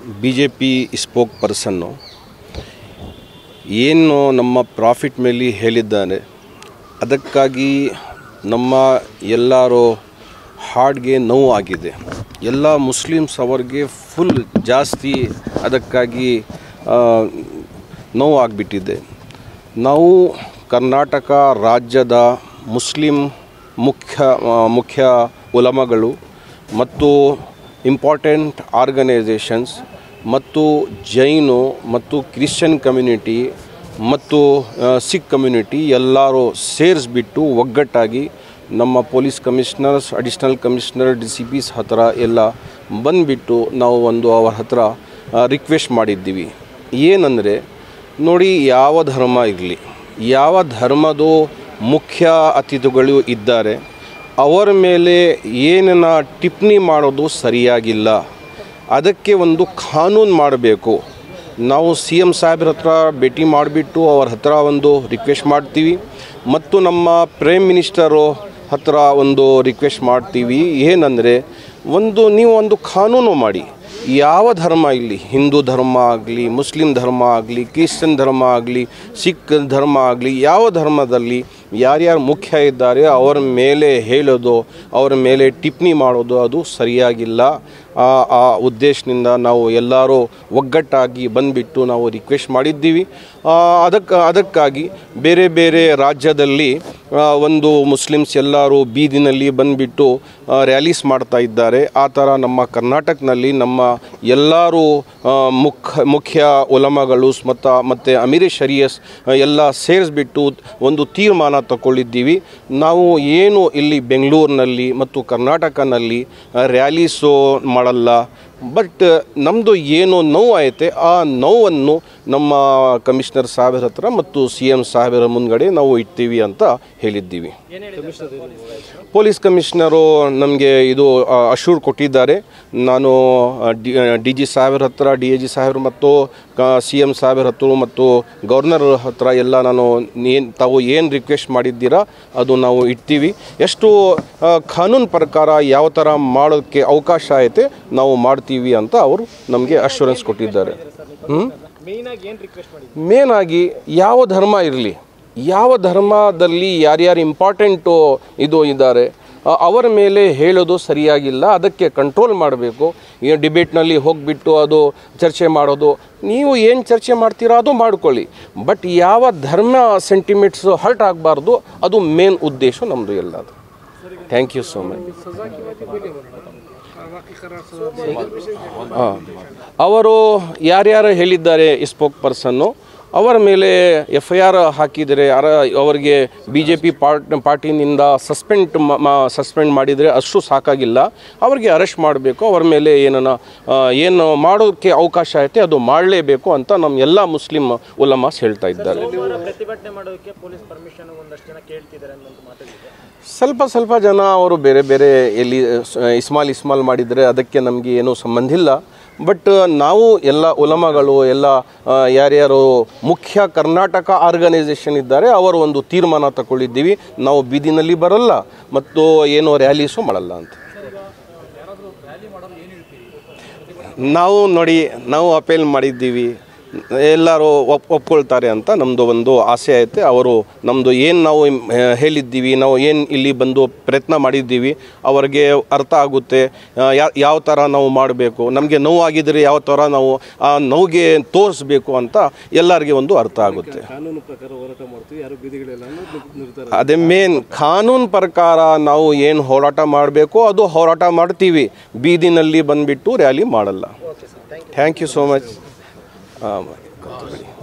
B J P spokesperson ಏನು ನಮ್ಮ profit ಮೇಲೆ ಹೇಳಿದ್ದಾನೆ ಅದಕ್ಕಾಗಿ ನಮ್ಮ ಎಲ್ಲರೂ ಹಾರ್ಟ್ಗೆ ನೋವು ಆಗಿದೆ ಎಲ್ಲ ಮುಸ್ಲಿಮ್ಸ್ ಅವರಿಗೆ ಫುಲ್ ಜಾಸ್ತಿ ಅದಕ್ಕಾಗಿ ಆ, ನೋವು ಆಗಿಬಿಟ್ಟಿದೆ ನಾವು ಕರ್ನಾಟಕ ರಾಜ್ಯದ ಮುಸ್ಲಿಂ ಮುಖ್ಯ ಆ, ಮುಖ್ಯ ಉಲಮಗಳು ಮತ್ತು ಇಂಪಾರ್ಟೆಂಟ್ ಆರ್ಗನೈಸೇಷನ್ಸ್ ಮತ್ತು ಜೈನು ಮತ್ತು ಕ್ರಿಶ್ಚಿಯನ್ ಕಮ್ಯುನಿಟಿ ಮತ್ತು ಆ, ಸಿಖ್ ಕಮ್ಯುನಿಟಿ ಎಲ್ಲರೂ ಸೇರಿಸ್ಬಿಟ್ಟು ಒಗ್ಗಟ್ಟಾಗಿ ನಮ್ಮ police commissioners additional commissioner D C Ps ಹತ್ರ ಎಲ್ಲ ಬಂದುಬಿಟ್ಟು ನಾವು ಒಂದು ಅವರ ಹತ್ರ ರಿಕ್ವೆಸ್ಟ್ ಮಾಡಿದ್ದೀವಿ ಏನಂದರೆ ನೋಡಿ ಯಾವ ಧರ್ಮ ಇರಲಿ ಯಾವ ಧರ್ಮದ ಮುಖ್ಯ ಅತಿಥಿಗಳು ಇದ್ದಾರೆ ಅವರ ಮೇಲೆ ಏನನ್ನ ಟಿಪ್ಪಣಿ ಮಾಡೋದು ಸರಿಯಾಗಿಲ್ಲ ಅದಕ್ಕೆ ಒಂದು ಕಾನೂನು ಮಾಡಬೇಕು ನಾವು ಸಿ ಎಮ್ ಸಾಹೇಬ್ರ ಹತ್ರ ಭೇಟಿ ಮಾಡಿಬಿಟ್ಟು ಅವ್ರ ಹತ್ರ ಒಂದು ರಿಕ್ವೆಸ್ಟ್ ಮಾಡ್ತೀವಿ ಮತ್ತು ನಮ್ಮ ಪ್ರೈಮ್ ಮಿನಿಸ್ಟರು ಹತ್ರ ಒಂದು ರಿಕ್ವೆಸ್ಟ್ ಮಾಡ್ತೀವಿ ಏನಂದರೆ ಒಂದು ನೀವು ಒಂದು ಕಾನೂನು ಮಾಡಿ ಯಾವ ಧರ್ಮ ಇಲ್ಲಿ ಹಿಂದೂ ಧರ್ಮ ಆಗಲಿ ಮುಸ್ಲಿಂ ಧರ್ಮ ಆಗಲಿ ಕ್ರಿಶ್ಚಿಯನ್ ಧರ್ಮ ಆಗಲಿ ಸಿಖ್ ಧರ್ಮ ಆಗಲಿ ಯಾವ ಧರ್ಮದಲ್ಲಿ ಯಾರ್ಯಾರು ಮುಖ್ಯ ಇದ್ದಾರೆ ಅವರ ಮೇಲೆ ಹೇಳೋದು ಅವರ ಮೇಲೆ ಟಿಪ್ಪಣಿ ಮಾಡೋದು ಅದು ಸರಿಯಾಗಿಲ್ಲ ಆ ಆ ಉದ್ದೇಶದಿಂದ ನಾವು ಎಲ್ಲರೂ ಒಗ್ಗಟ್ಟಾಗಿ ಬಂದುಬಿಟ್ಟು ನಾವು ರಿಕ್ವೆಸ್ಟ್ ಮಾಡಿದ್ದೀವಿ ಅದಕ್ಕೆ ಅದಕ್ಕಾಗಿ ಬೇರೆ ಬೇರೆ ರಾಜ್ಯದಲ್ಲಿ ಆ, ಒಂದು ಮುಸ್ಲಿಮ್ಸ್ ಎಲ್ಲರೂ ಬೀದಿನಲ್ಲಿ ಬಂದುಬಿಟ್ಟು ರ್ಯಾಲೀಸ್ ಮಾಡ್ತಾ ಇದ್ದಾರೆ ಆ ಥರ ನಮ್ಮ ಕರ್ನಾಟಕದಲ್ಲಿ ನಮ್ಮ ಎಲ್ಲರೂ ಆ, ಮುಖ್ಯ ಮುಖ್ಯ ಉಲಮಗಳು ಮತ್ತು ಮತ್ತು ಅಮೀರಿ ಶರಿಯಸ್ ಎಲ್ಲ ಸೇರಿಸ್ಬಿಟ್ಟು ಒಂದು ತೀರ್ಮಾನ ತಗೊಳ್ಳಿದ್ದೀವಿ ನಾವು ಏನು ಇಲ್ಲಿ ಬೆಂಗಳೂರಿನಲ್ಲಿ ಮತ್ತು ಕರ್ನಾಟಕನಲ್ಲಿ ರ್ಯಾಲೀಸು ಮಾಡಲ್ಲ ಬಟ್ ನಮ್ಮದು ಏನು ನೋವು ಐತೆ ಆ ನೋವನ್ನು ನಮ್ಮ ಕಮಿಷನರ್ ಸಾಹೇಬ್ರ ಹತ್ರ ಮತ್ತು ಸಿ ಎಮ್ ಸಾಹೇಬರ ಮುಂದ್ಗಡೆ ನಾವು ಇಡ್ತೀವಿ ಅಂತ ಹೇಳಿದ್ದೀವಿ ಪೊಲೀಸ್ ಕಮಿಷನರು ನಮಗೆ ಇದು ಅಶೂರ್ ಕೊಟ್ಟಿದ್ದಾರೆ ನಾನು ಡಿ ಡಿ ಜಿ ಸಾಹೇಬ್ರ ಹತ್ರ ಡಿ ಎ ಜಿ ಸಾಹೇಬ್ರು ಮತ್ತು ಸಿ ಎಮ್ ಸಾಹೇಬ್ರ ಹತ್ರ ಮತ್ತು ಗವರ್ನರ್ ಹತ್ರ ಎಲ್ಲ ನಾನು ಏನು ತಾವು ಏನು ರಿಕ್ವೆಸ್ಟ್ ಮಾಡಿದ್ದೀರಾ ಅದು ನಾವು ಇಡ್ತೀವಿ ಎಷ್ಟು ಆ, ಕಾನೂನು ಪ್ರಕಾರ ಯಾವ ಥರ ಮಾಡೋಕ್ಕೆ ಅವಕಾಶ ಐತೆ ನಾವು ಮಾಡ್ತೀವಿ ಅಂತ ಅವರು ನಮಗೆ ಅಶ್ಯೂರೆನ್ಸ್ ಕೊಟ್ಟಿದ್ದಾರೆ ಹ್ಞೂ ಮೇನ್ ಆಗಿ ಯಾವ ಧರ್ಮ ಇರಲಿ ಯಾವ ಧರ್ಮದಲ್ಲಿ ಯಾರ್ಯಾರು ಇಂಪಾರ್ಟೆಂಟು ಇದು ಇದ್ದಾರೆ ಅ- ಅವರ ಮೇಲೆ ಹೇಳೋದು ಸರಿಯಾಗಿಲ್ಲ ಅದಕ್ಕೆ ಕಂಟ್ರೋಲ್ ಮಾಡಬೇಕು ಈ ಡಿಬೇಟ್ನಲ್ಲಿ ಹೋಗಿಬಿಟ್ಟು ಅದು ಚರ್ಚೆ ಮಾಡೋದು ನೀವು ಏನು ಚರ್ಚೆ ಮಾಡ್ತೀರಾ ಅದು ಮಾಡ್ಕೊಳ್ಳಿ ಬಟ್ ಯಾವ ಧರ್ಮ ಸೆಂಟಿಮೆಂಟ್ಸ್ ಹರ್ಟ್ ಆಗಬಾರ್ದು ಅದು ಮೇನ್ ಉದ್ದೇಶ ನಮ್ಮದು ಎಲ್ಲದು ಥ್ಯಾಂಕ್ ಯು ಸೋ ಮಚ್ ಹಾಂ ಅವರು ಯಾರ್ಯಾರು ಹೇಳಿದ್ದಾರೆ ಸ್ಪೋಕ್ ಪರ್ಸನ್ನು ಅವರ ಮೇಲೆ ಎಫ್ ಐ ಆರ್ ಹಾಕಿದರೆ ಅರ ಅವರಿಗೆ ಬಿ ಜೆ ಪಿ ಪಾರ್ಟ್ ಪಾರ್ಟಿನಿಂದ ಸಸ್ಪೆಂಡ್ ಸಸ್ಪೆಂಡ್ ಮಾಡಿದರೆ ಅಷ್ಟು ಸಾಕಾಗಿಲ್ಲ ಅವರಿಗೆ ಅರೆಸ್ಟ್ ಮಾಡಬೇಕು ಅವರ ಮೇಲೆ ಏನನ್ನ ಆ, ಏನು ಮಾಡೋಕ್ಕೆ ಅವಕಾಶ ಐತೆ ಅದು ಮಾಡಲೇಬೇಕು ಅಂತ ನಮ್ಮ ಎಲ್ಲ ಮುಸ್ಲಿಂ ಉಲಮಾಸ್ ಹೇಳ್ತಾ ಇದ್ದಾರೆ ಸೋಮವಾರ ಪ್ರತಿಭಟನೆ ಮಾಡೋದಕ್ಕೆ ಪೊಲೀಸ್ ಪರ್ಮಿಷನ್ ಒಂದಷ್ಟು ಜನ ಕೇಳ್ತಿದ್ದಾರೆ ಅನ್ನೋದು ಮಾತಾಡಿದ್ದಾರೆ ಸ್ವಲ್ಪ ಸ್ವಲ್ಪ ಜನ ಅವರು ಬೇರೆ ಬೇರೆ ಎಲ್ಲಿ ಸ- ಇಸ್ಮಾಲ್ ಇಸ್ಮಾಲ್ ಮಾಡಿದರೆ ಅದಕ್ಕೆ ನಮಗೆ ಏನೂ ಸಂಬಂಧ ಇಲ್ಲ ಬಟ್ ನಾವು ಎಲ್ಲ ಉಲಮಗಳು ಎಲ್ಲ ಆ, ಯಾರ್ಯಾರು ಮುಖ್ಯ ಕರ್ನಾಟಕ ಆರ್ಗನೈಸೇಷನ್ ಇದ್ದಾರೆ ಅವರು ಒಂದು ತೀರ್ಮಾನ ತಗೊಳ್ಳಿದ್ದೀವಿ ನಾವು ಬೀದಿನಲ್ಲಿ ಬರಲ್ಲ ಮತ್ತು ಏನೋ ರ್ಯಾಲೀಸು ಮಾಡಲ್ಲ ಅಂತ ನಾವು ನೋಡಿ ನಾವು ಅಪೀಲ್ ಮಾಡಿದ್ದೀವಿ ಎಲ್ಲರೂ ಒಪ್ ಒಪ್ಕೊಳ್ತಾರೆ ಅಂತ ನಮ್ಮದು ಒಂದು ಆಸೆ ಐತೆ ಅವರು ನಮ್ಮದು ಏನು ನಾವು ಇಮ್- ಆ, ಹೇಳಿದ್ದೀವಿ ನಾವು ಏನು ಇಲ್ಲಿ ಬಂದು ಪ್ರಯತ್ನ ಮಾಡಿದ್ದೀವಿ ಅವರಿಗೆ ಅರ್ಥ ಆಗುತ್ತೆ ಆ, ಯಾ- ಯಾವ ಥರ ನಾವು ಮಾಡಬೇಕು ನಮಗೆ ನೋವಾಗಿದ್ದರೆ ಯಾವ ಥರ ನಾವು ಆ ನೋವಿಗೆ ತೋರಿಸ್ಬೇಕು ಅಂತ ಎಲ್ಲರಿಗೆ ಒಂದು ಅರ್ಥ ಆಗುತ್ತೆ ಕಾನೂನು ಪ್ರಕಾರ ಹೋರಾಟ ಮಾಡ್ತೀವಿ ಯಾರು ಬೀದಿಗಳೆಲ್ಲ ಅನ್ನೋದು ನಿರ್ಧಾರ ಅದೇ ಮೇನ್ ಕಾನೂನು ಪ್ರಕಾರ ನಾವು ಏನು ಹೋರಾಟ ಮಾಡಬೇಕು ಅದು ಹೋರಾಟ ಮಾಡ್ತೀವಿ ಬೀದಿನಲ್ಲಿ ಬಂದುಬಿಟ್ಟು ರ್ಯಾಲಿ ಮಾಡಲ್ಲ ಥ್ಯಾಂಕ್ ಯು ಸೋ ಮಚ್